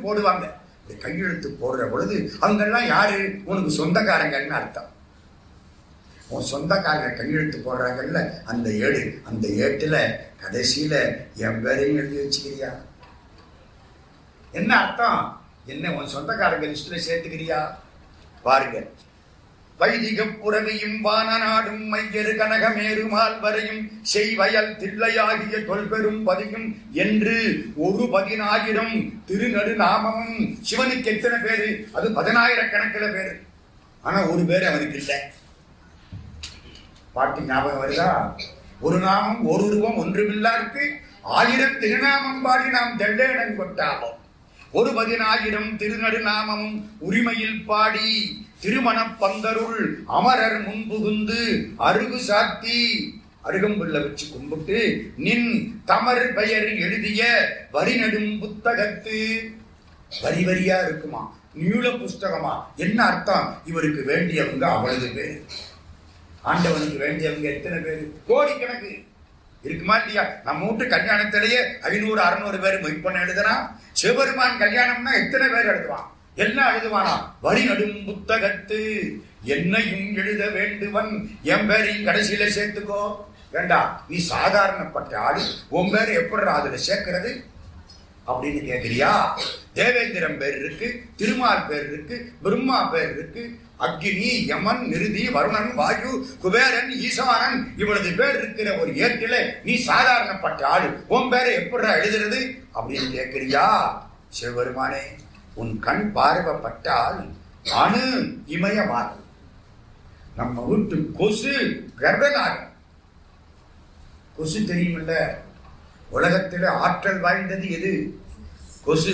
போடுவாங்க இந்த கையெழுத்து போடுற பொழுது அவங்கெல்லாம் யாரு உனக்கு சொந்தக்காரங்கன்னு அர்த்தம் உன் சொந்தக்காரங்க கையெழுத்து போடுறாங்கல்ல அந்த ஏடு அந்த ஏட்டுல கடைசியில என் பேரையும் எழுதி வச்சுக்கிறியா என்ன அர்த்தம் என்ன உன் சொந்தக்காரங்க லிஸ்ட்ல சேர்த்துக்கிறியா பாருங்க வைதிக புறவியும் வானநாடும் மையரு கனகமேருமால் வரையும் செய்வயல் தில்லையாகிய தொல்பெரும் பதியும் என்று ஒரு பதினாயிரம் திருநடு நாமமும் சிவனுக்கு எத்தனை பேரு அது பதினாயிரக்கணக்கில் பேரு ஆனா ஒரு பேர் அவனுக்கு இல்லை பாட்டு ஞாபகம் வருதா ஒரு நாமம் ஒரு உருவம் ஒன்றுமில்லாருக்கு ஆயிரம் திருநாமம் பாடி நாம் தெள்ளேடன் கொட்டாவோம் ஒரு பதினாயிரம் திருநடுநாமமும் உரிமையில் பாடி திருமணப் பந்தருள் அமரர் முன்புகுந்து அருகு சாத்தி அருகம்புல்ல வச்சு கும்பிட்டு நின் தமர் பெயர் எழுதிய வரி நெடும் புத்தகத்து வரி வரியா இருக்குமா நீள புஸ்தகமா என்ன அர்த்தம் இவருக்கு வேண்டியவங்க அவ்வளவு பேர் ஆண்டவனுக்கு வேண்டியவங்க எத்தனை பேர் கோடிக்கணக்கு இருக்குமா இல்லையா நம்ம வீட்டு கல்யாணத்திலேயே ஐநூறு அறுநூறு பேர் மொய்ப்பண்ண எழுதுனா சிவபெருமான் கல்யாணம்னா எத்தனை பேர் எழுதுவான் எல்லாம் எழுதுவானா வரி நடும் புத்தகத்து என்னையும் எழுத வேண்டுவன் என் பேரையும் கடைசியில சேர்த்துக்கோ வேண்டாம் நீ சாதாரணப்பட்ட ஆளு உன் பேர் எப்படி அதுல சேர்க்கிறது அப்படின்னு கேக்குறியா தேவேந்திரன் பேர் இருக்கு திருமால் பேர் இருக்கு பிரம்மா பேர் இருக்கு அக்னி யமன் நிருதி வருணன் வாயு குபேரன் ஈசானன் இவ்வளவு பேர் இருக்கிற ஒரு ஏட்டில நீ சாதாரணப்பட்ட ஆளு உன் பேரை எப்படி எழுதுறது அப்படின்னு கேக்குறியா சிவபெருமானே உன் கண் பார்வைப்பட்டால் அணு இமயமாகும் நம்ம வீட்டு கொசு கர்ப்பநாகம் கொசு தெரியுமில்ல உலகத்தில் ஆற்றல் வாய்ந்தது எது கொசு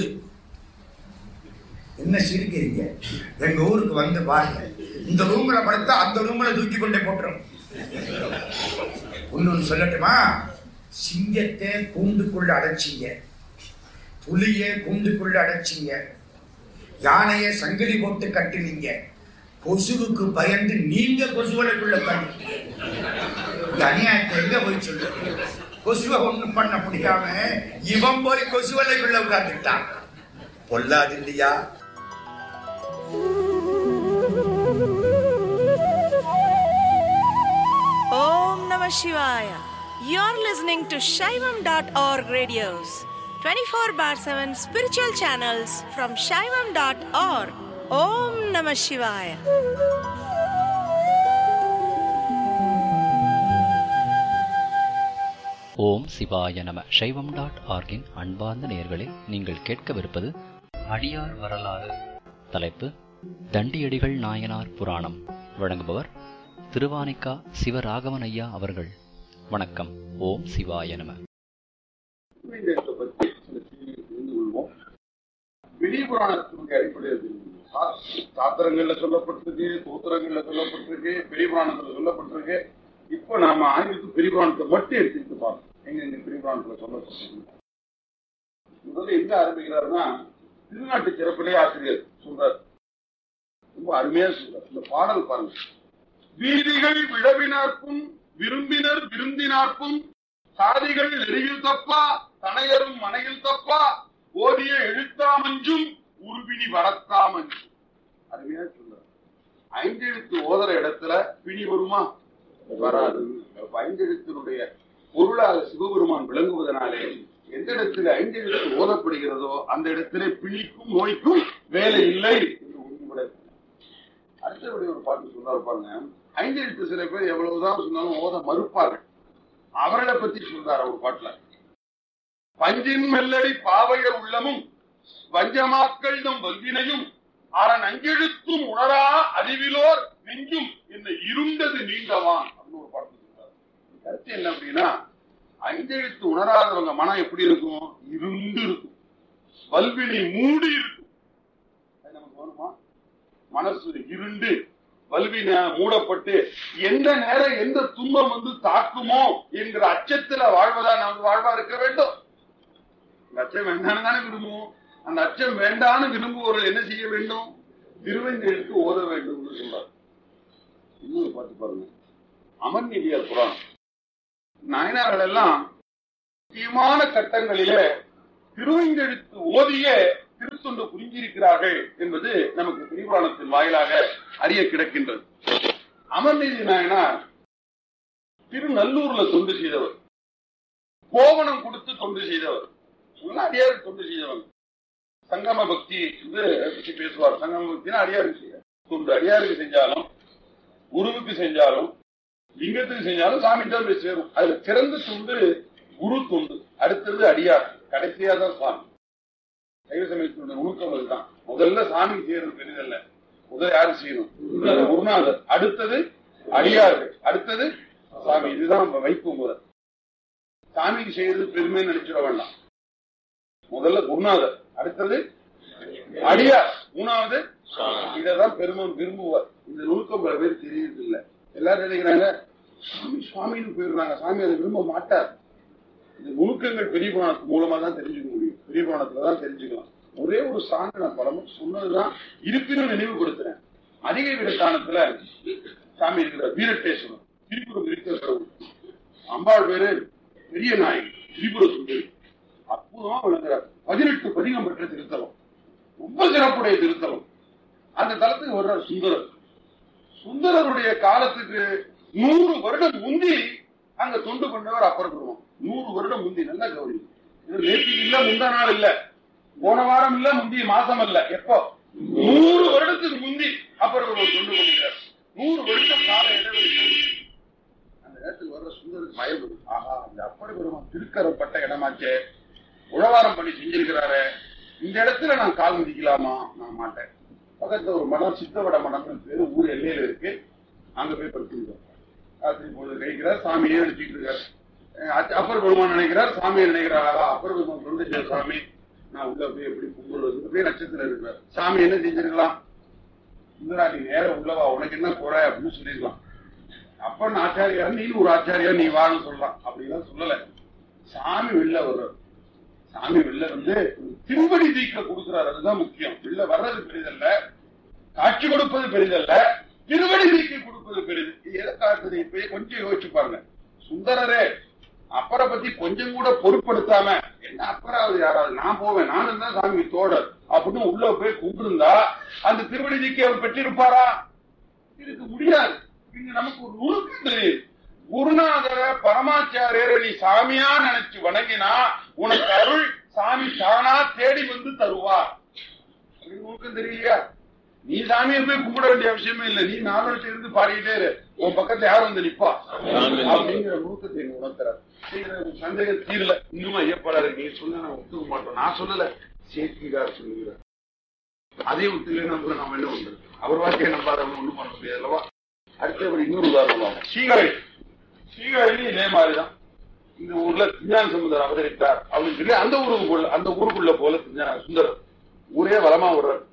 என்ன சிரிக்கிறீங்க எங்க ஊருக்கு வந்து பாருங்க இந்த ரூம்ல படுத்தா அந்த ரூம்ல தூக்கி கொண்டே போட்டுரும் இன்னொன்னு சொல்லட்டுமா சிங்கத்தை கூண்டுக்குள்ள அடைச்சிங்க புலியை கூண்டுக்குள்ள அடைச்சிங்க யானையை சங்கிலி போட்டு கட்டினீங்க கொசுவுக்கு பயந்து நீங்க கொசுவலைக்குள்ள உட்காந்துட்டீங்க இந்த அநியாயத்தை எங்க போய் சொல்லுங்க கொசுவை ஒண்ணும் பண்ண முடியாம இவன் போய் கொசுவலைக்குள்ள உட்கார்ந்துட்டான் பொல்லாது இல்லையா Om Namah Shivaya. You're listening to Shaivam.org radios, 24 bar 7 spiritual channels from Shaivam.org. Om Namah Shivaya. ஓம் சிவாய நம சைவம் டாட் ஆர்கின் அன்பார்ந்த நேயர்களே நீங்கள் கேட்கவிருப்பது அடியார் வரலாறு தலைப்பு தண்டியடிகள் நாயனார் புராணம் வழங்குபவர் திருவானிக்கா சிவராகவன் ஐயா அவர்கள் வணக்கம் ஓம் சிவாய நம தேசத்தை பற்றி சில செய்திகள் தெரிந்து கொள்வோம் வெளி புராணத்தினுடைய அடிப்படையில் தெரிந்து கொள்வோம். சா- சாத்திரங்கள்ல சொல்லப்பட்டிருக்கு சூத்திரங்கள்ல சொல்லப்பட்டிருக்கு பெரிய புராணத்துல சொல்லப்பட்டிருக்கு இப்போ நாம ஆங்கிலத்து பெரிய புராணத்தை மட்டும் எடுத்துக்கிட்டு பார்ப்போம் எங்க எங்க பெரிய புராணத்துல சொல்லப்பட்டிருக்கு முதல்ல எங்க ஆரம்பிக்கிறாருன்னா திருநாட்டு சிறப்பிலே ஆசிரியர் சொல்றார் ரொம்ப அருமையா சொல்றார் இந்த பாடல் பாருங்க வீதிகள் விழவினார்க்கும் விரும்பினர் விருந்தினார்க்கும் சாதிகள் நெறியில் தப்பா தனையரும் மனையில் தப்பா ஓதிய எழுத்தாமஞ்சும் உருவினி வரத்தாமஞ்சும் அருமையா சொல்றார் ஐந்தெழுத்து ஓதுற இடத்துல பிணி வருமா வராது அப்ப ஐந்தெழுத்தினுடைய பொருளாக சிவபெருமான் விளங்குவதனாலே எந்த இடத்துல ஐந்தெழுத்து ஓதப்படுகிறதோ அந்த இடத்திலே பிணிக்கும் நோய்க்கும் வேலை இல்லை என்று உறுதிபட அடுத்தபடி ஒரு பாட்டு சொன்னார் பாருங்க ஐந்தெழுத்து சில பேர் எவ்வளவுதான் சொன்னாலும் ஓத மறுப்பார்கள் அவர்களை பத்தி சொல்றார் ஒரு பாட்டுல பஞ்சின் மெல்லடி பாவைய உள்ளமும் வஞ்சமாக்கள் நம் வல்வினையும் அரண் அஞ்செழுத்தும் உணரா அறிவிலோர் நெஞ்சும் என்னை இருண்டது நீண்டவான் அப்படின்னு ஒரு பாட்டு சொல்றாரு கருத்து என்ன அப்படின்னா அஞ்செழுத்து உணராதவங்க மனம் எப்படி இருக்கும் இருண்டு இருக்கும் வல்வினை மூடி இருக்கும் அது நமக்கு வேணுமா மனசு இருண்டு வல்வின மூடப்பட்டு எந்த நேரம் எந்த துன்பம் வந்து தாக்குமோ என்கிற அச்சத்துல வாழ்வதா நமக்கு வாழ்வா இருக்க வேண்டும் அந்த அச்சம் வேண்டாம்னு தானே விரும்புவோம் அந்த அச்சம் வேண்டான்னு விரும்புவோர்கள் என்ன செய்ய வேண்டும் திருவெஞ்செழுத்து ஓத வேண்டும் என்று சொல்றார் இன்னொரு பாட்டு பாருங்க அமர்நீதியார் புராணம் நாயனார்கள் எல்லாம் முக்கியமான கட்டங்களிலே திருவெஞ்செழுத்து ஓதிய திருத்தொண்டு புரிஞ்சிருக்கிறார்கள் என்பது நமக்கு திரிபுராணத்தின் வாயிலாக அறிய கிடக்கின்றது அமர்நீதி நாயனார் திருநல்லூர்ல தொண்டு செய்தவர் கோவணம் கொடுத்து தொண்டு செய்தவர் எல்லாம் அடியாருக்கு தொண்டு செய்தவர் சங்கம பக்தி என்று பற்றி பேசுவார் சங்கம பக்தினா அடியாருக்கு செய்ய தொண்டு அடியாருக்கு செஞ்சாலும் குருவுக்கு செஞ்சாலும் லிங்கத்துக்கு செஞ்சாலும் சாமி தான் போய் சேரும் அதுல சிறந்த தொண்டு குரு தொண்டு அடுத்தது அடியார் கடைசியா தான் சாமி சைவ சமயத்தினுடைய நுணுக்கம் அதுதான் முதல்ல சாமி செய்யறது பெரிதல்ல முதல்ல யாரு செய்யணும் குருநாதர் அடுத்தது அடியார்கள் அடுத்தது சாமி இதுதான் வைப்பு முறை சாமிக்கு செய்யறது பெருமை நினைச்சிட வேண்டாம் முதல்ல குருநாதர் அடுத்தது அடியார் மூணாவது இததான் பெருமன் விரும்புவார் இந்த நுணுக்கம் பல பேர் தெரியறது இல்ல எல்லாரும் நினைக்கிறாங்க சாமி சுவாமின்னு போயிடுறாங்க சாமி அதை விரும்ப மாட்டார் இந்த நுணுக்கங்கள் பெரிய புராணத்து மூலமா தான் தெரிஞ்சுக்க முடியும் பெரிய புராணத்துல தான் தெரிஞ்சுக்கலாம் ஒரே ஒரு சான்று நான் பலமும் சொன்னதுதான் இருப்பினும் நினைவுபடுத்துறேன் அதிக விடத்தானத்துல சாமி இருக்கிறார் வீரட்டேஸ்வரர் திரிபுரம் இருக்கிற கடவுள் அம்பாள் பேரு பெரிய நாயகி திரிபுர சுந்தரி அற்புதமா விளங்குறார் பதினெட்டு பதிகம் பெற்ற திருத்தலம் ரொம்ப சிறப்புடைய திருத்தலம் அந்த தலத்துக்கு வர்றார் சுந்தரர் சுந்தரருடைய காலத்துக்கு நூறு வருடம் முந்தி அங்க தொண்டு பண்ணவர் அப்பர் பெருமான் நூறு வருடம் முந்தி நல்லா கௌரி இது நேற்றுக்கு இல்ல முந்தா நாள் இல்ல போன வாரம் இல்ல முந்தைய மாசம் இல்ல எப்போ நூறு வருடத்துக்கு முந்தி அப்பர் பெருமான் தொண்டு பண்ணுகிறார் நூறு வருடம் கால இடைவெளி அந்த நேரத்தில் வர்ற சுந்தருக்கு பயம் வரும். ஆஹா இந்த அப்பர் பெருமான் திருக்கரப்பட்ட இடமாச்சே உழவாரம் பண்ணி செஞ்சிருக்கிறாரு இந்த இடத்துல நான் கால் மிதிக்கலாமா நான் மாட்டேன் பக்கத்துல ஒரு மடம் சித்தவட மடம்னு பேரு ஊர் எல்லையில இருக்கு அங்க போய் படுத்துருக்கோம் ராத்திரி பொழுது கழிக்கிறார் சாமியே நினைச்சிட்டு இருக்காரு அஹ் அச்ச- அப்பர் பெருமான் நினைக்கிறார் சாமியை நினைக்கிறார் ஆகா, அப்பர் பெருமான் தொண்டு செய்ய சாமி நான் உள்ள போய் எப்படி கும்பிடுறது அப்படியே நட்சத்திரம் இருக்கிறார் சாமி என்ன செஞ்சிருக்கலாம் இந்திரா நீ நேரம் உள்ளவா உனக்கு என்ன குறை அப்படின்னு சொல்லிருக்கலாம் அப்பன் ஆச்சாரியார் நீ ஒரு ஆச்சாரியா நீ வான்னு சொல்லலாம் அப்படிலாம் சொல்லல சாமி வெளில வர்றார் சாமி வெளில வந்து திருவடி தீக்க கொடுக்கிறார் அதுதான் முக்கியம் வெளில வர்றது பெரிதல்ல காட்சி கொடுப்பது பெரிதல்ல திருவடி தீக்க கொடுப்பது பெரிது இது எதை காட்டுது இப்ப கொஞ்சம் யோசிச்சு பாருங்க சுந்தரரே அப்பரை பத்தி கொஞ்சம் கூட பொருட்படுத்தாம என்ன அப்பராவது யாராவது நான் போவேன் நானும் தான் சாமி தோழர் அப்படின்னு உள்ள போய் கும்பிருந்தா அந்த திருவடி தீக்கை அவர் பெற்றிருப்பாரா இருக்க முடியாது இங்க நமக்கு ஒரு நுணுக்கம் தெரியுது குருநாதர பரமாச்சாரியரை நீ சாமியா நினைச்சு வணங்கினா உனக்கு அருள் சாமி தானா தேடி வந்து தருவார் அப்படின்னு நுணுக்கம் தெரியலையா நீ சாமியை போய் கும்பிட வேண்டிய அவசியமே இல்லை நீ நாலு இருந்து பாடிக்கிட்டே இரு உன் பக்கத்துல யார் வந்து நிப்பா அப்படிங்கிற நுணுக்கத்தை நீ உணர்த்துற சந்தேகம் தீரல இன்னும் ஐயப்படாது நீ சொன்ன நான் ஒத்துக்க மாட்டோம் நான் சொல்லல சேர்த்திகார் சொல்லுகிறார் அதையும் ஒத்துக்கல நம்ம நம்ம என்ன பண்றது அவர் வாக்கிய நம்பாதவங்க ஒண்ணும் பண்ண முடியாது அல்லவா அடுத்தபடி இன்னொரு உதாரணம் வாங்க. சீகரை சீகரையிலும் இதே மாதிரிதான் இந்த ஊர்ல விஞ்ஞான சமுதர் அவதரித்தார் அப்படின்னு சொல்லி அந்த ஊருக்குள்ள அந்த ஊருக்குள்ள போல விஞ்ஞான சுந்தரம் ஊரே வளமா விடுறார்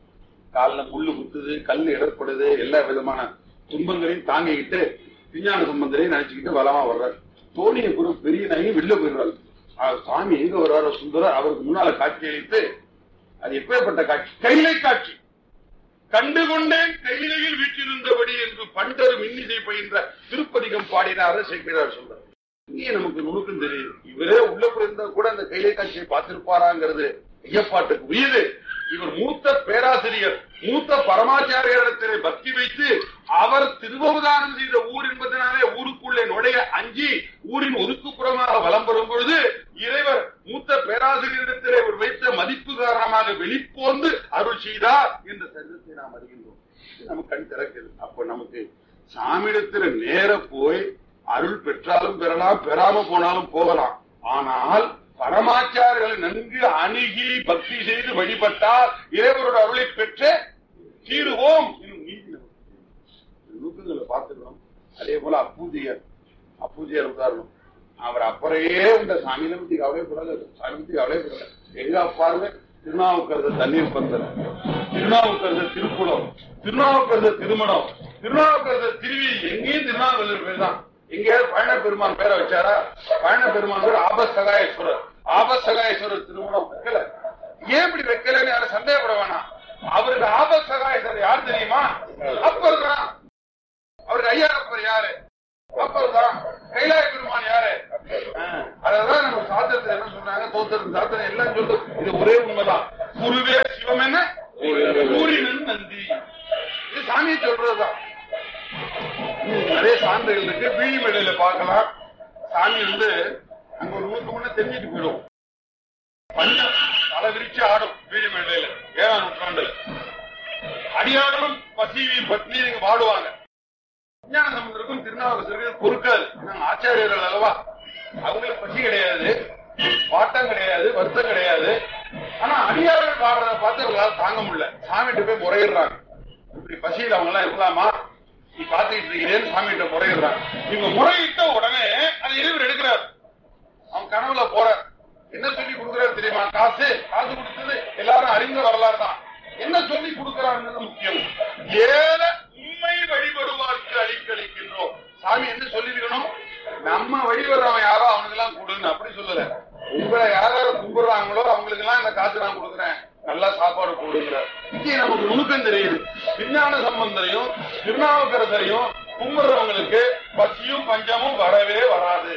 காலில் முள்ளு குத்துது கல் இடர்படுது எல்லா விதமான துன்பங்களையும் தாங்கிக்கிட்டு விஞ்ஞான சம்பந்தரையும் நினைச்சுக்கிட்டு வளமா வர்றார் தோணியை குரு பெரிய நாயகி வெளில போயிடுறாரு ஆஹ் சாமி எங்க வர்றாரோ சுந்தரர் அவருக்கு முன்னால காட்சி அளித்து அது எப்பேற்பட்ட காட்சி கைலை காட்சி கண்டுகொண்டேன் கையிலையில் வீற்றிருந்தபடி என்று பண்டரு மின்னிசை பயின்ற திருப்பதிகம் பாடினார் சேக்கிரார் சொல்றார் இங்கே நமக்கு நுணுக்கம் தெரியுது இவரே உள்ள இருந்தா கூட அந்த கைலை காட்சியை பார்த்திருப்பாராங்கிறது ஐயப்பாட்டுக்கு உரியது இவர் மூத்த பேராசிரியர் மூத்த பரமாச்சாரியரிடத்திலே பக்தி வைத்து அவர் திருவவதானம் செய்த ஊர் என்பதனாலே ஊருக்குள்ளே நுழைய அஞ்சி ஊரின் ஒதுக்குப்புறமாக வலம் வரும் பொழுது இறைவர் மூத்த பேராசிரியரிடத்திலே இவர் வைத்த மதிப்பு காரணமாக வெளிப்போந்து அருள் செய்தார் என்ற சரிதத்தை நாம் அறிகின்றோம் இது நமக்கு கண் திறக்குது அப்ப நமக்கு சாமியிடத்துல நேர போய் அருள் பெற்றாலும் பெறலாம் பெறாம போனாலும் போகலாம் ஆனால் பரமாச்சாரியர்களை நன்கு அணுகி பக்தி செய்து வழிபட்டால் இறைவரோட அருளை பெற்று தீருவோம் என்னும் நீதி நமக்கு தெரியும். நுணுக்கங்களை பார்த்துக்கிறோம் அதே போல அப்பூதியர் அப்பூதியர் உதாரணம் அவர் அப்புறையே இந்த சாமியில பத்தி கவலைப்படல சாமி பத்தி கவலைப்படல எங்க பாருங்க திருநாவுக்கரசர் தண்ணீர் பந்தல் திருநாவுக்கரசர் திருக்குளம் திருநாவுக்கரசர் திருமணம் திருநாவுக்கரசர் திருவி எங்கேயும் திருநாவுக்கரசர் பேர் தான் எங்கேயாவது பழன பெருமான் பேரை வச்சாரா பழன பெருமான் பேர் ஆபசகாயேஸ்வரர் ஆபசகாயேஸ்வரர் திருமணம் வைக்கல ஏன் இப்படி வைக்கலன்னு யாரும் சந்தேகப்பட வேணாம் அவருக்கு ஆபசகாயேஸ்வரர் யார் தெரியுமா அப்பர் தான் அவருக்கு ஐயாரப்பர் யாரு அப்பர் தான் கைலாய பெருமான் யாரு ஆ, அததான் நம்ம சாத்திரத்துல என்ன சொன்னாங்க தோத்திரம் சாத்திரம் எல்லாம் சொல்லு இது ஒரே உண்மைதான் குருவே சிவம் என்ன கூறினன் நந்தி இது சாமியை சொல்றதுதான் இன்னும் நிறைய சான்றுகள் இருக்கு வீழிமேடையில பார்க்கலாம் சாமி வந்து அங்க ஒரு ஊருக்கு முன்ன தெரிஞ்சிட்டு போயிடும் பஞ்சம் தலை விரிச்சு ஆடும் வீழிமேடையில ஏழாம் நூற்றாண்டுல அடியாரும் பசி பத்னி இங்க வாடுவாங்க விஞ்ஞான சம்பந்தருக்கும் திருநாவுக்கரசருக்கு பொறுக்காது நாங்க ஆச்சாரியர்கள் அல்லவா அவங்களுக்கு பசி கிடையாது பாட்டம் கிடையாது வருத்தம் கிடையாது ஆனா அடியார்கள் பாடுறத பார்த்து அவங்களால தாங்க முடியல சாமிகிட்ட போய் முறையிடுறாங்க இப்படி பசியில் அவங்க எல்லாம் இருக்கலாமா நீ பாத்துக்கிட்டு இருக்கிறேன்னு சாமிகிட்ட முறையிடுறாங்க இவங்க முறையிட்ட உடனே அதை இறைவர் எடுக்கிறார் அவன் கனவுல போற என்ன சொல்லி கொடுக்கிறாரு தெரியுமா காசு காசு கொடுத்தது எல்லாரும் அறிந்த வரலாறு தான் என்ன சொல்லி கொடுக்கிறாருன்றது முக்கியம் ஏல உண்மை வழிபடுவார்க்கு அளிக்களிக்கின்றோம் சாமி என்ன சொல்லிருக்கணும் நம்ம வழிபடுறவன் யாரோ அவனுக்கு எல்லாம் கொடுன்னு அப்படி சொல்லல உங்களை யார் யார் கும்பிடுறாங்களோ அவங்களுக்கு எல்லாம் இந்த காசு நான் கொடுக்குறேன் நல்லா சாப்பாடு கொடுங்கிற இங்கே நமக்கு நுணுக்கம் தெரியுது விஞ்ஞான சம்பந்தரையும் திருநாவுக்கரசரையும் கும்பிடுறவங்களுக்கு பசியும் பஞ்சமும் வரவே வராது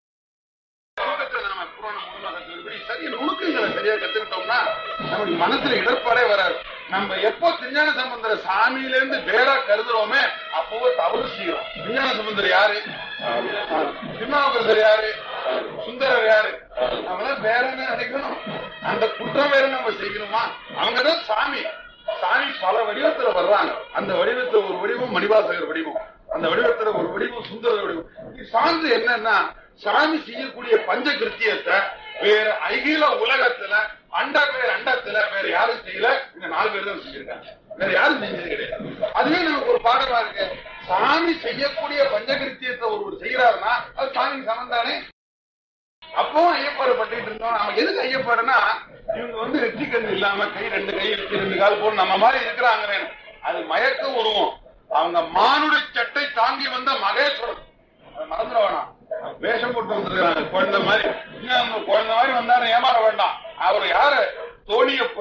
நுணுக்கத்துல நம்ம புராணம் முழுமையாக கத்துக்கிறபடி சரியா நுணுக்கங்களை சரியா கத்துக்கிட்டோம்னா நமக்கு மனசுல இடர்பாடே வராது நம்ம எப்போ விஞ்ஞான சம்பந்தர சாமியில இருந்து வேறா கருதுறோமே அப்போ தவறு செய்யறோம் விஞ்ஞான சம்பந்தர் யாரு திருநாவுக்கரசர் யாரு சுந்தரர் யாரு நம்மளாம் வேற என்ன நினைக்கணும் அந்த குற்றம் வேற நம்ம செய்யணுமா அவங்கதான் சாமி சாமி பல வடிவத்துல வர்றாங்க அந்த வடிவத்துல ஒரு வடிவம் மணிவாசகர் வடிவம் அந்த வடிவத்துல ஒரு வடிவம் சுந்தர வடிவம் இது சார்ந்து என்னன்னா சாமி செய்யக்கூடிய பஞ்ச கிருத்தியத்தை வேற அகில உலகத்துல அண்ட பேர் அண்டத்துல வேற யாரும் செய்யல இந்த நாலு பேர் தான் செஞ்சிருக்காங்க வேற யாரும் செஞ்சது கிடையாது அதுவே நமக்கு ஒரு பாடமா இருக்கு சாமி செய்யக்கூடிய பஞ்சகிருத்தியத்தை ஒருவர் செய்யறாருன்னா அது சாமி சமந்தானே அப்பவும் ஐயப்பாடு பட்டுட்டு இருந்தோம் நம்ம எதுக்கு ஐயப்பாடுனா இவங்க வந்து நெற்றிக்கண் இல்லாம கை ரெண்டு கை இருக்கு ரெண்டு கால் போட்டு நம்ம மாதிரி இருக்கிறாங்க அது மயக்க உருவம் அவங்க மானுட சட்டை தாங்கி வந்த மகேஸ்வரன் அதை மறந்துட வேணாம் வேஷம் போட்டு வந்திருக்காங்க குழந்தை மாதிரி இன்னும் அவங்க குழந்தை மாதிரி வந்தாரு ஏமாற வேண்டாம் அவர் யாரு தோணியப்பு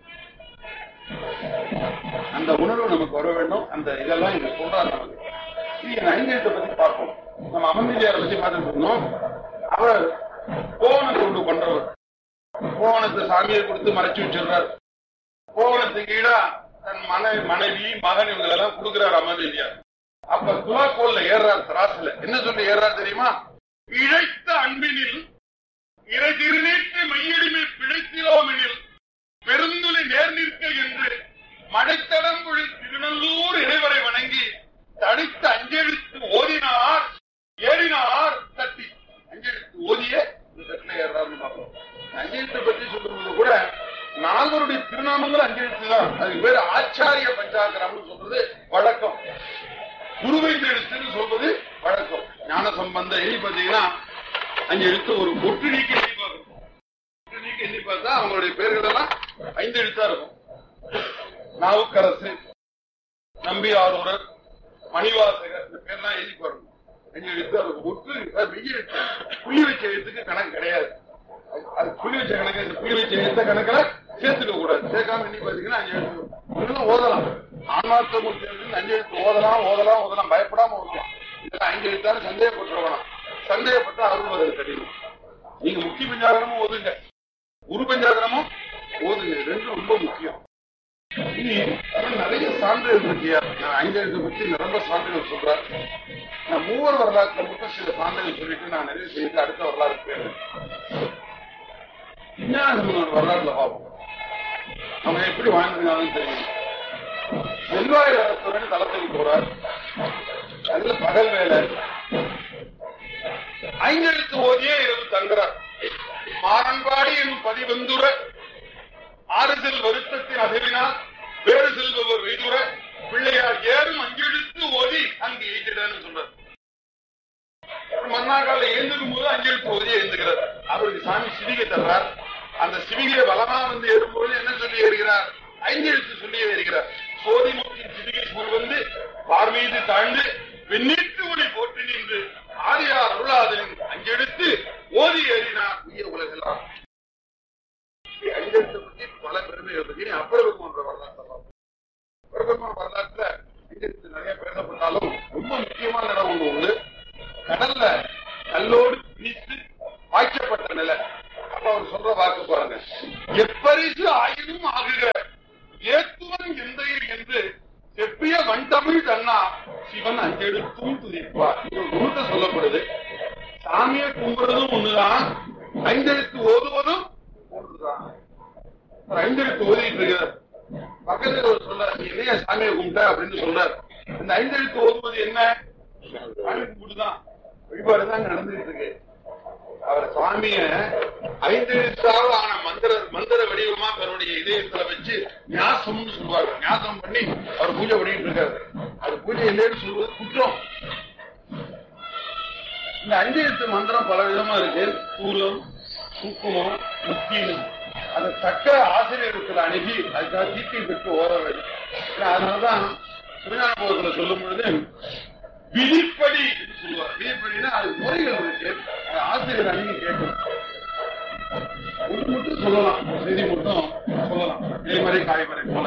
அந்த உணர்வு நமக்கு வர வேண்டும் அந்த இதெல்லாம் இங்க சொல்றாரு நமக்கு இது என் ஐந்தியத்தை பத்தி பார்ப்போம் நம்ம அமர்ந்தியாரை பத்தி பார்த்துட்டு இருந்தோம் அவர் கோவணத்தை கொண்டு பண்றவர் கோவணத்தை சாமியை கொடுத்து மறைச்சு வச்சிடுறாரு கோவணத்துக்கு ஈடா தன் மனைவி மனைவி மகன் இவங்க எல்லாம் கொடுக்கிறார் அமர்ந்தியார் அப்ப துலாக்கோல்ல ஏறார் திராசுல என்ன சொல்லி ஏறார் தெரியுமா இழைத்த அன்பினில் இறை திருநீட்டு மையடிமை பிழைத்திலோம் எனில் பெருந்துளை நேர் நிற்க என்று மடைத்தடம்புழி திருநல்லூர் இறைவரை வணங்கி தடித்த அஞ்செழுத்து ஓதினார் ஏறினார் தட்டி அஞ்செழுத்து ஓதிய இந்த தட்டில ஏறாருன்னு பார்க்கிறோம் அஞ்செழுத்தை பற்றி சொல்றது கூட நால்வருடைய திருநாமங்கள் அஞ்செழுத்து தான் அதுக்கு பேரு ஆச்சாரிய பஞ்சாகரம்னு சொல்றது வழக்கம் குருவைந்த எழுத்துன்னு சொல்வது வழக்கம் ஞான சம்பந்த எண்ணி பார்த்தீங்கன்னா அஞ்சு எழுத்து ஒரு ஒட்டு நீக்கி எண்ணி பார்க்கணும் ஒட்டு நீக்கி எண்ணி பார்த்தா அவங்களுடைய பேர்கள் எல்லாம் ஐந்து எழுத்தா இருக்கும் நாவுக்கரசு நம்பி ஆரூரர் மணிவாசகர் இந்த பேர்லாம் எழுதி பாருங்க அஞ்சு எழுத்தா இருக்கும் ஒட்டு அது வெய்ய எழுத்து புள்ளி வச்ச எழுத்துக்கு கணக்கு கிடையாது அது- அது புள்ளி வச்ச கணக்கு இந்த புள்ளி வச்ச எழுத்த கணக்குல சேர்த்துக்க கூடாது சேர்க்காம எண்ணி பாத்தீங்கன்னா அஞ்சு எழுத்து இதெல்லாம் ஓதலாம் ஆன்மார்த்த மூர்த்தி எழுத்து அஞ்சு எழுத்து ஓதலாம் ஓதலாம் ஓதலாம் பயப்படாம ஓதலாம் இதெல்லாம் அஞ்சு எழுத்தாலும் சந்தேகப்பட்டு வேணாம் சந்தேகப்பட்டா அருள் வருது கடினம் நீங்க முக்கிய பஞ்சாகரமும் ஓதுங்க குரு பஞ்சாகரமும் ஓதுங்க இது ரெண்டும் ரொம்ப முக்கியம் இனி இன்னும் நிறைய சான்றுகள் இருக்கியா நான் ஐந்தெழுத்தை பற்றி நிரம்ப சான்றுகள் சொல்றேன் நான் மூவர் வரலாற்றுல மட்டும் சில சான்றுகள் சொல்லிட்டு நான் நிறைய செய்து அடுத்த வரலாறு போயிடுறேன் விஞ்ஞான வரலாறுல பார்ப்போம் அவங்க எப்படி வாழ்ந்துருக்காங்கன்னு தெரியும் செல்வாயிரத்துடன் தளத்துக்கு போறார் அதுல பகல் வேலை ஐந்தெழுத்து ஓதியே இரவு தங்குறார் மாறன்பாடி எனும் பதிவந்துர ஆறு செல் வருத்தத்தின் அதிரினால் வேறு செல்பவர் வெய்துர பிள்ளையார் ஏறும் அஞ்செழுத்து ஓதி அங்கு எய்திடன்னு சொல்றார் மன்னாக்கால எழுந்துக்கும் போது அஞ்செழுத்து ஓதியே எழுந்துகிறார் அவருக்கு சாமி சிவிகை தர்றார் அந்த சிவிகையை பலமா வந்து ஏறும்போது என்ன சொல்லி ஏறுகிறார் ஐந்தெழுத்து சொல்லி ஏறுகிறார் சோதிமுத்தின் சிவிகை சூழ் வந்து பார்மீது தாழ்ந்து வெண்ணீட்டு ஒளி போற்றி நின்று ஆரியார் அருளாதலின் அஞ்செடுத்து ஓதி ஏறினார் உய உலகெல்லாம் அஞ்செழுத்தை பற்றி பல பெருமைகள் இருக்கு இனி அப்பரபெருமான் வரலாற்றை பார்ப்போம். அப்பரபெருமான் வரலாற்றுல அஞ்செழுத்து நிறைய பேசப்பட்டாலும் ரொம்ப முக்கியமான இடம் ஒண்ணு உண்டு கடல்ல கல்லோடு பிடித்து பாய்ச்சப்பட்ட நிலை அப்ப அவர் சொல்ற வாக்கு பாருங்க எப்பரிசு ஆயினும் சிவன் அஞ்செழுத்தும் துதிப்பார் இது ஒரு நூல்ல சொல்லப்படுது சாமியை கும்பிடுறதும் ஒண்ணுதான் ஐந்தெழுத்து ஓதுவதும் ஒன்றுதான் ஒரு ஐந்தெழுத்து ஓதிட்டு இருக்கிறார் பக்கத்துல ஒரு சொல்றார் "நீ என்னையா சாமியை கும்பிட்ட அப்படின்னு சொல்றார் இந்த ஐந்தெழுத்து ஓதுவது என்ன சாமி கும்பிட்டுதான் வழிபாடு தான் நடந்துட்டு இருக்கு அவர் சுவாமிய ஐந்தெழுத்தாவது ஆன மந்திர மந்திர வடிவமா தன்னுடைய இதயத்துல வச்சு ஞாசம்னு சொல்லுவாங்க ஞாசம் பண்ணி அவர் பூஜை பண்ணிட்டு இருக்காரு அது பூஜை இல்லைன்னு சொல்வது குற்றம் இந்த அஞ்சு எழுத்து மந்திரம் பல விதமா இருக்கு சூலம் சுக்குமம் முக்கியம் அதை தக்க ஆசிரியர்கள் அணுகி அதுக்காக தீட்டை பெற்று ஓர வேண்டும் ஏன்னா அதனாலதான் சிவஞானபோதத்துல சொல்லும் பொழுது விதிப்படி என்று சொல்லுவார் விதிப்படினா அது முறைகள் இருக்கு அது ஆசிரியர் அணுகி கேட்கணும் ஒன்று மட்டும் சொல்லலாம் ஒரு செய்தி மட்டும் சொல்லலாம் நெய்மறை காய்மறை போல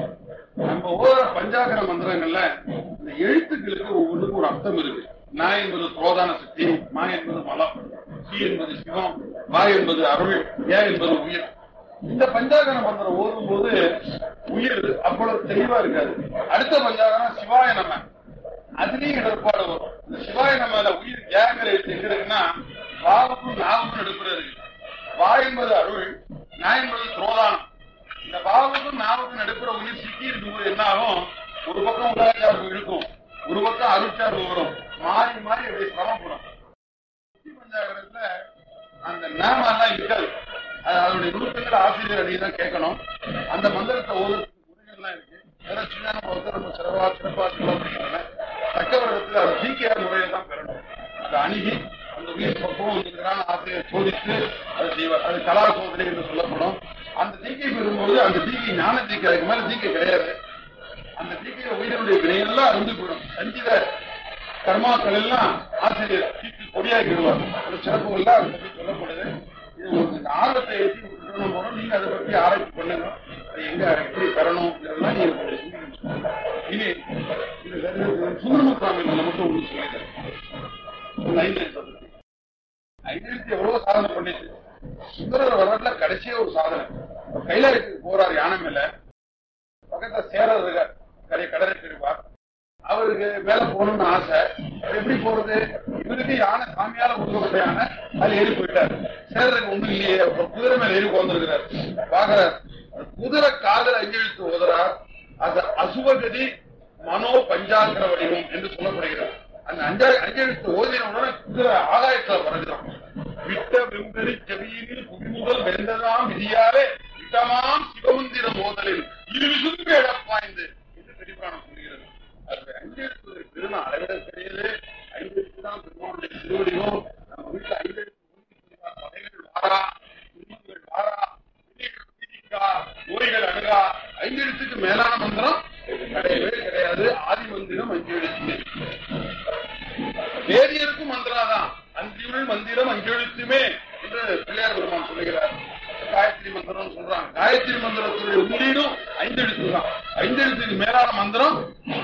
நம்ம ஓர பஞ்சாகர மந்திரங்கள்ல இந்த எழுத்துக்களுக்கு ஒவ்வொன்றுக்கும் ஒரு அர்த்தம் இருக்கு நா என்பது புரோதான சக்தி மா என்பது மலம் சி என்பது சிவம் வா என்பது அருள் ஏ என்பது உயிர் இந்த பஞ்சாகர மந்திரம் ஓதும் போது உயிர் அவ்வளவு தெளிவா இருக்காது அடுத்த பஞ்சாகரம் சிவாய நம்ம அதுலயும் இடர்பாடு வரும் இந்த சிவாய நம்மல உயிர் ஏங்கிற எழுத்து எங்க இருக்குன்னா வாவுக்கும் நாவுக்கும் நடுப்புற இருக்கு வா என்பது அருள் நா என்பது துரோதானம் இந்த வாவுக்கும் நாவுக்கும் நடுப்புற உயிர் சிக்கி இருக்கும்போது என்ன ஆகும் ஒரு பக்கம் உலகச்சார்பு இருக்கும் ஒரு பக்கம் அருட்சார்பு வரும் மாறி மாறி அப்படியே சிரமப்படும் சுத்தி பஞ்சாகரத்துல அந்த நாம எல்லாம் இருக்காது அது அதனுடைய நுணுக்கங்கள் ஆசிரியர் அடி தான் கேட்கணும் அந்த மந்திரத்தை ஒரு முறைகள்லாம் இருக்கு வேற சின்ன வந்து ரொம்ப சிறப்பா சிறப்பா சொல்ல முடியல தக்கவரத்தில் அது சீக்கியார் முறையை தான் பெறணும் அதை அணுகி அந்த உயிர் பக்குவம் இருக்கிறான ஆசிரியர் சோதித்து அது செய்வார் அது கலா சோதனை என்று சொல்லப்படும் அந்த தீக்கை பெறும்போது அந்த தீக்கை ஞான தீக்கை அதுக்கு மேல தீக்கை கிடையாது அந்த தீக்கையில உயிரினுடைய வினையெல்லாம் அருந்து போயிடும் சஞ்சித கர்மாக்கள் எல்லாம் ஆசிரியர் தீக்கு கொடியாக்கிடுவார் அந்த சிறப்புகள்லாம் அதை பற்றி சொல்லப்படுது இது உங்களுக்கு இந்த ஆர்வத்தை ஏற்றி விட்டுணும் போறோம் நீங்க அதை பற்றி ஆராய்ச்சி பண்ணுங்க அது எங்க எப்படி பெறணும் இதெல்லாம் நீங்க கொஞ்சம் சிந்திக்கணும். இனி இது சுந்தரம சுவாமி மட்டும் உங்களுக்கு சொல்லிடுறேன் ஐந்தெழுத்தை பத்தி. ஐந்தெழுத்து எவ்வளவு சாதனை பண்ணிச்சு சுந்தரர் வரலாற்றுல கடைசியா ஒரு சாதனை கைலாயத்துக்கு போறார் யானை மேல பக்கத்துல சேரர் இருக்கார் கரை கடலை திருவார் அவருக்கு மேல போகணும்னு ஆசை அது எப்படி போறது இவருக்கு யானை சாமியால கொடுக்கப்பட்ட யானை அதுல ஏறி போயிட்டாரு சேரருக்கு ஒண்ணும் இல்லையே அப்புறம் குதிரை மேல ஏறி உட்கார்ந்துருக்கிறார் பாக்குறார் அந்த குதிரை காதல் அஞ்செழுத்து ஓதுறார் அது அசுவகதி மனோ பஞ்சாங்கிற வடிவம் என்று சொல்லப்படுகிறது அந்த அஞ்சா அஞ்செழுத்து ஓதின உடனே குதிரை ஆகாயத்துல பறகுதான் விட்ட வெம்பெறி செவியினில் புவிமுதல் வெந்ததாம் விதியாலே விட்டமாம் சிவமந்திர மோதலில் இரு விசும்பு எடப்பாய்ந்து என்று பெரியபுராணம் சொல்கிறது அது அஞ்செழுத்து பெருமை அளவிட கிடையாது ஐந்தெழுத்து தான் பெருமானுடைய திருவடியும் நம்ம வீட்டுல ஐந்தெழுத்து ஓதி பகைகள் வாரா துன்பங்கள் வாரா வினைகள் பிடிக்கா நோய்கள் அணுகா ஐந்தெழுத்துக்கு மேலான மந்திரம் கிடையவே கிடையாது ஆதி மந்திரம் அஞ்செழுத்து வேதியருக்கும் மந்திராதான் அஞ்சுள் மந்திரம் அஞ்செழுத்துமே என்று பிள்ளையார் பெருமான் சொல்லுகிறார் காயத்ரி மந்திரம் சொல்றாங்க காயத்ரி மந்திரத்துடைய உள்ளீடும் ஐந்தெழுத்து தான் ஐந்தெழுத்துக்கு மேலான மந்திரம்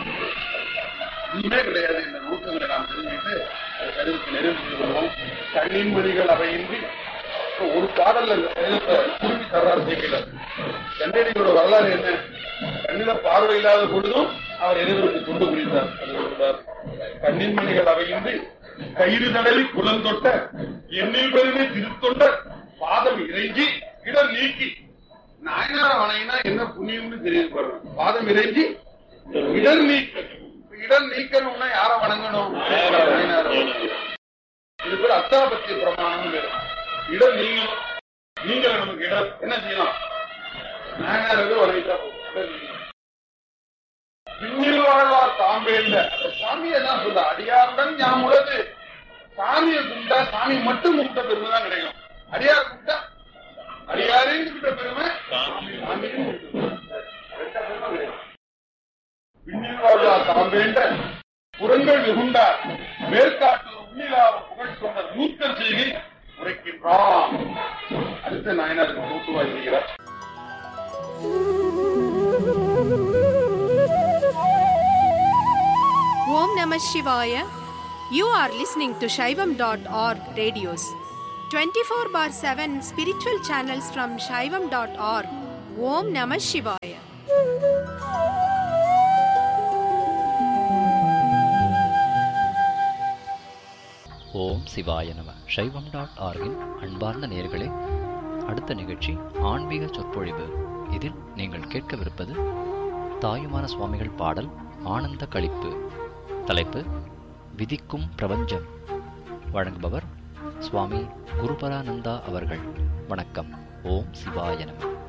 ஒண்ணுமே கிடையாது இந்த நூற்றங்களை நாம் தெரிஞ்சுக்கிட்டு அது கருவுக்கு நெருங்கி கொள்வோம் கண்ணின் மணிகள் அவையின்றி ஒரு பாடல்ல இந்த சேதத்தை திரும்பி தர்றாரு சேர்க்கிறார் கண்ணடியோட வரலாறு என்ன கண்ணில பார்வை இல்லாத பொழுதும் அவர் எதிர்வருக்கு துண்டு புரிந்தார் அது சொல்றார் கண்ணின் மணிகள் அவையின்றி கயிறு தடவி குலந்தொட்ட எண்ணில் பெருமை திருத்தொண்ட பாதம் இறைஞ்சி இடர் நீக்கி நாயனார வணங்கினா என்ன புண்ணியம்னு தெரியுது பாருங்க பாதம் இறைஞ்சி இடர் நீக்க இடர் நீக்கணும்னா யார வணங்கணும் நாயனார வணங்கணும். இது பேர் அத்தாபத்திய பிரமாணம் பேரு இடம் நீங்களும் நீங்கள் நமக்கு இடம் என்ன செய்யலாம் நாயனாரவே வணங்கிட்டா போதும். இடம் நீங்கணும். விண்ணில் வாழ்வார் தாம்பேந்த அந்த சாமியை தான் சொல்ல அடியாருடன் ஞாபகம் உள்ளது சாமியை கும்பிட்டா சாமி மட்டும் கும்பிட்ட பெருமை தான் கிடைக்கும் அடியார் கும்பிட்டா அடியாரையும் கும்பிட்ட பெருமை சாமியும் கும்பிட்ட பெருமை. ரெண்டா பெருமை கிடைக்கும். விண்ணில் வாழ்வார் தாம்பேந்த புறங்கள் வெகுண்டார் மேற்காட்டு உண்ணிலாவ புகழ் கொண்ட நூற்கர் செய்கை உரைக்கின்றான் அடுத்த நாயனாருக்கு தூத்துவாய் செய்கிறார் Om Namah Shivaya. You are listening to Shaivam.org radios. 24 bar 7 spiritual channels from Shaivam.org. Om Namah Shivaya. ஓம் சிவாய நம சைவம் டாட் ஆர்கின் அன்பார்ந்த நேயர்களே அடுத்த நிகழ்ச்சி ஆன்மீக சொற்பொழிவு இதில் நீங்கள் கேட்கவிருப்பது தாயுமான சுவாமிகள் பாடல் ஆனந்த களிப்பு தலைப்பு விதிக்கும் பிரபஞ்சம் வழங்குபவர் சுவாமி குருபரானந்தா அவர்கள் வணக்கம் ஓம் சிவாய நம